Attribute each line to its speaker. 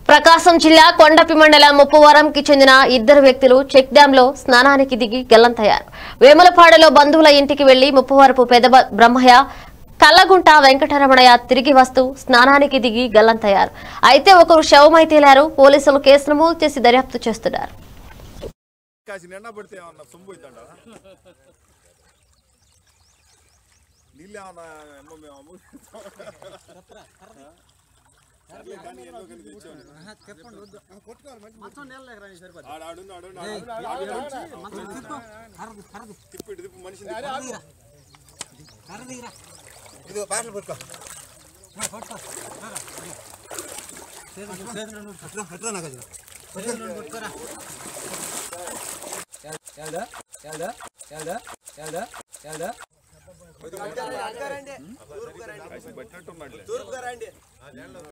Speaker 1: ప్రకాశం జిల్లా కొండపి మండలం ముప్పవరంకి చెందిన ఇద్దరు వ్యక్తులు చెక్ డ్యాం లో స్నానానికి దిగి గల్లంతయ్యారు వేములపాడలో బంధువుల ఇంటికి వెళ్లి ముప్పవరపు పెద్ద బ- బ్రహ్మయ్య కల్లగుంట వెంకటరమణయ్య తిరిగి వస్తూ స్నానానికి దిగి గల్లంతయ్యారు అయితే ఒకరు శవమై తేలారు పోలీసులు కేసు నమోదు చేసి దర్యాప్తు చేస్తున్నారు
Speaker 2: కాసి నిండా పడితే ఏమన్నా సొమ్ము అవుతుందా నీళ్ళు ఏమన్నా ఏమో మేము అమ్ముకుంటాం. సర్లే కానీ ఎన్నో కానీ తెచ్చాను. ఆడ ఆడుండు, ఆడుండు, ఆడుండు, ఆడుండు. తిప్పు ఇటు తిప్పు మనిషిని తిప్పు.
Speaker 3: ఇదిగో పాటలు పట్టుకో అట్లా అట్లా నాకు అది
Speaker 2: కాసి పట్టినట్టున్నాడులే